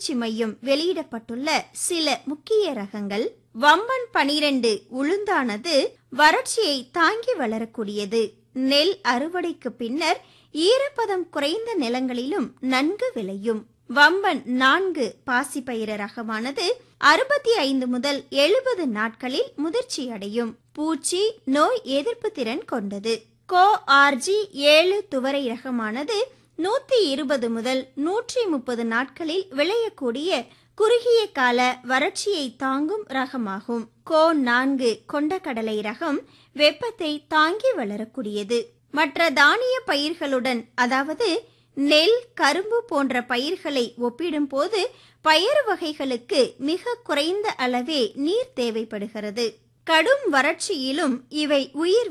ஆராய்ச்சி மையம் வெளியிடப்பட்டுள்ள சில முக்கிய ரகங்கள் வம்பன் பனிரெண்டு உளுந்தானது வறட்சியை தாங்கி வளரக்கூடியது நெல் அறுவடைக்கு பின்னர் ஈரப்பதம் குறைந்த நிலங்களிலும் நன்கு விளையும் வம்பன் நான்கு பாசிப்பயிர ரகமானது அறுபத்தி ஐந்து முதல் எழுபது நாட்களில் முதிர்ச்சியடையும் பூச்சி நோய் எதிர்ப்பு திறன் கொண்டது கோ ஆர்ஜி ஏழு துவரை ரகமானது நூத்தி இருபது முதல் நூற்றி முப்பது நாட்களில் விளையக்கூடிய குறுகிய கால வறட்சியை தாங்கும் ரகமாகும் கோ நான்கு கொண்டக்கடலை ரகம் வெப்பத்தை தாங்கி வளரக்கூடியது மற்ற தானிய பயிர்களுடன் அதாவது நெல் கரும்பு போன்ற பயிர்களை ஒப்பிடும்போது பயறு வகைகளுக்கு மிக குறைந்த அளவே நீர் தேவைப்படுகிறது கடும் வறட்சியிலும் இவை உயிர்